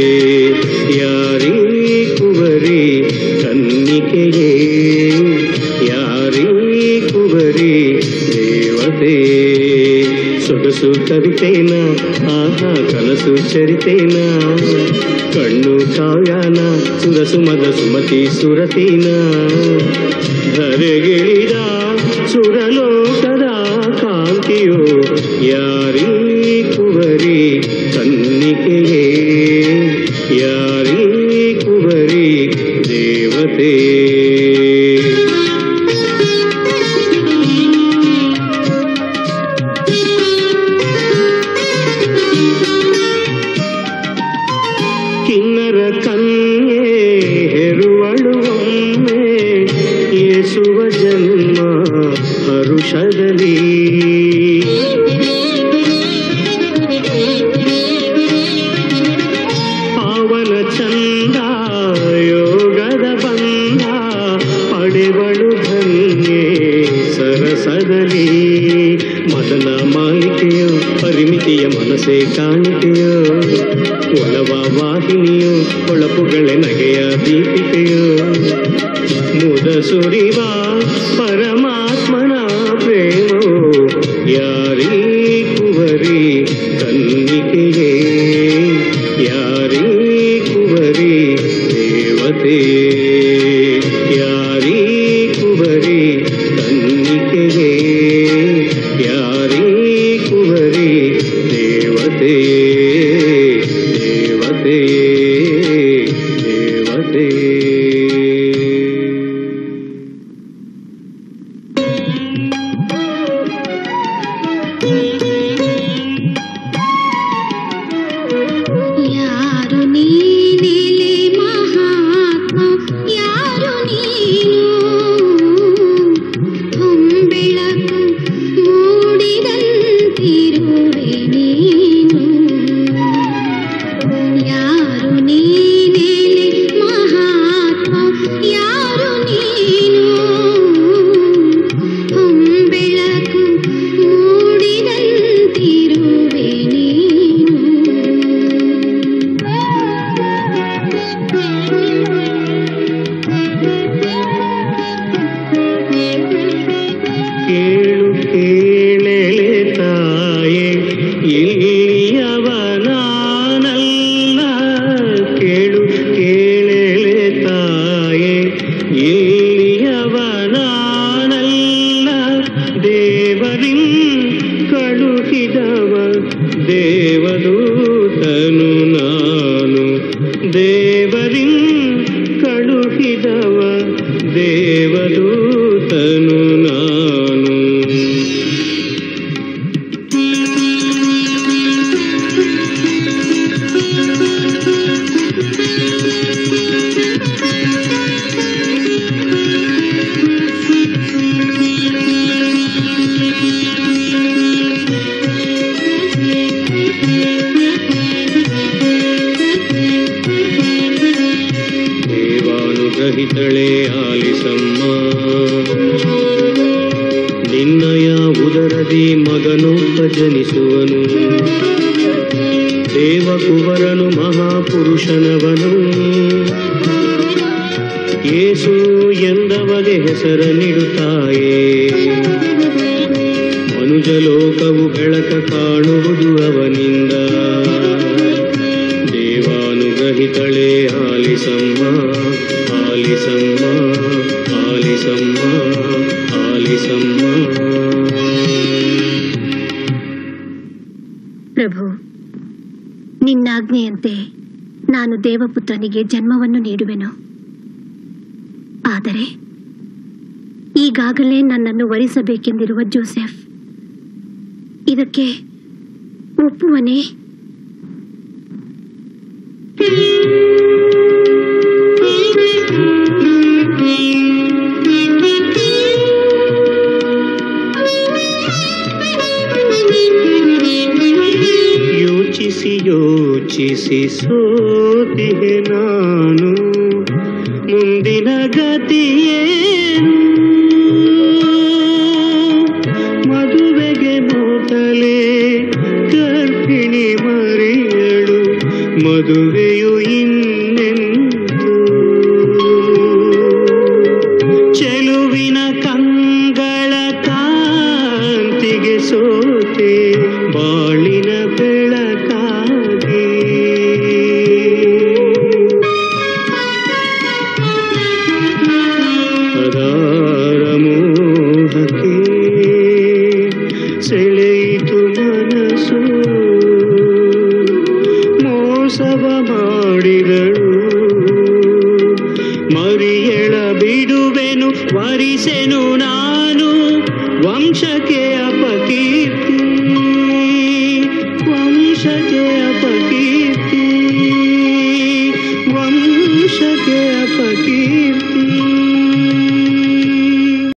ಯಾರೀ ಕುವರಿ ಕನ್ನಿಕೆಯೇ ಯಾರೀ ಕುವರಿ ದೇವತೆ ಸೊಗಸು ಕವಿತೇನ ಆಹಾ ಕನಸು ಚರಿತೇನ ಕಣ್ಣು ಕಾವ್ಯಾನ ಸುರಸುಮದ ಸುಮತಿ ಸುರತೀನ ಧರೆಗಿಳಿದ ಸುರಲೋಕದ ಕಾಂತಿಯೋ ಯಾರೀ ಕುವರಿ ಕನ್ನಿಕೆಯೇ ಯಾರೀ ಕುವರಿ ದೇವತೆ ಕಿನ್ನರ ಕನ್ಯೆ ಹೆರುವಳು ಒಮ್ಮೆ ಯೇಸುವ ಜನ್ಮ ಹರುಷದಲ್ಲಿ ಪಾವನ ಚಂದ ಯೋಗದ ಬಂಧ ಪಡೆವಳು ಧನ್ಯೆ ಸರಸದಲ್ಲಿ ಮದನ ಮಾಲಿಕೆಯೋ ಪರಿಮಿತಿಯ ಮನಸ್ಸೇ ಕಾಣಿಕೆಯೋ ಒಲವ ವಾಹಿನಿಯೋ ಹೊಳಪುಗಳ ನಗೆಯ ದೀಪಿಕೆಯೋ ಮುದ ಸುರಿವ ಪರಮಾತ್ಮನ ಪ್ರೇಮೋ ಯಾರೀ ಕುವರಿ ಕನ್ನಿಕೆಯೇ ಯಾರೀ ಕುವರಿ ದೇವತೆ ಯಾರೀ ಕುವರಿ ಕನ್ನಿಕೆಯೇ ಯಾರೀ ಕುವರಿ ದೇವತೆ ದೇವತೆ ದೇವತೆ ಯಾರು ನೀನೆಲೆ ಮಹಾತ್ಮ ಯಾರು ನೀನು ಹೊಂಬೆಳಕು ಮೂಡಿದಂತಿರುವೆ ನೀನು ಯಾರು ನೀನೆಲೆ ಮಹಾತ್ಮ ಯಾರು ನೀನು ಹೊಂಬೆಳಕು ಮೂಡಿದಂತಿರುವೆ ನೀನು ಕೇಳು ಕೇಳೆಲೆ ತಾಯೆ ಇಲ್ಲಿಯವನಾನಲ್ಲ ಕೇಳು ಕೇಳೆಲೆ ತಾಯೆ ಇಲ್ಲಿಯವನಾನಲ್ಲ ದೇವರಿಂ ಕಳುಹಿದವ ದೇವದೂತನು ನಾನು ದೇವರಿಂ ಕಳುಹಿದವ ದೇವದೂತನು ನಾನು ದೇವಾನುಗ್ರಹಿತಳೆ ಆಲಿಸಮ್ಮ ನಿನ್ನಯ ಉದರದಿ ಮಗನೊಬ್ಬ ಜನಿಸುವನು ದೇವಕುವರನು ಮಹಾಪುರುಷನವನು ಯೇಸು ಎಂದವಗೆ ಹೆಸರ ನೀಡುತ್ತಾಯೇ ಮನುಜ ಲೋಕವು ಬೆಳಕ ಕಾಣುವುದು ಅವನಿಂದ ದೇವಾನುಗ್ರಹಿತಳೆ ಆಲಿಸಮ್ಮ ಆಲಿಸಮ್ಮ ಆಲಿಸಮ್ಮ ಆಲಿಸಮ್ಮ ಪ್ರಭು ನಿನ್ನಾಜ್ಞೆಯಂತೆ ನಾನು ದೇವಪುತ್ರನಿಗೆ ಜನ್ಮವನ್ನು ನೀಡುವೆನು ಆದರೆ ಈಗಾಗಲೇ ನನ್ನನ್ನು ವರಿಸಬೇಕೆಂದಿರುವ ಜೋಸೆಫ್ ಇದಕ್ಕೆ ಒಪ್ಪುವನೇ ಯೋಚಿಸಿ ಯೋಚಿಸಿ ಸೋತಿಗೆ ನಾನು ಮುಂದಿನ ಗತಿಯೇನು ಮದುವೆಗೆ ಮೊದಲೇ ಗರ್ಭಿಣಿ ಮರಿಯಳು ಮದುವೆಯು ಇನ್ನೆಂದು ಚೆಲುವಿನ ಕಂಗಳ ಕಾಂತಿಗೆ ಸೋತೆ ಬಾಳಿನ ಬೆಳಕಾಗಿ ಅದಾರ ಮೋಹಕ್ಕೆ ಸೆಳೆಯಿತು ಮನಸ್ಸು ಮೋಸವ ಮಾಡಿದಳು ಮರಿಯಳ ಬಿಡುವೆನು ವರಿಸೆನು ನಾನು ವಂಶಕ್ಕೆ ಅಪಕೀರ್ತಿ ವಂಶಕ್ಕೆ ಅಪಕೀರ್ತಿ ವಂಶಕ್ಕೆ ಅಪಕೀರ್ತಿ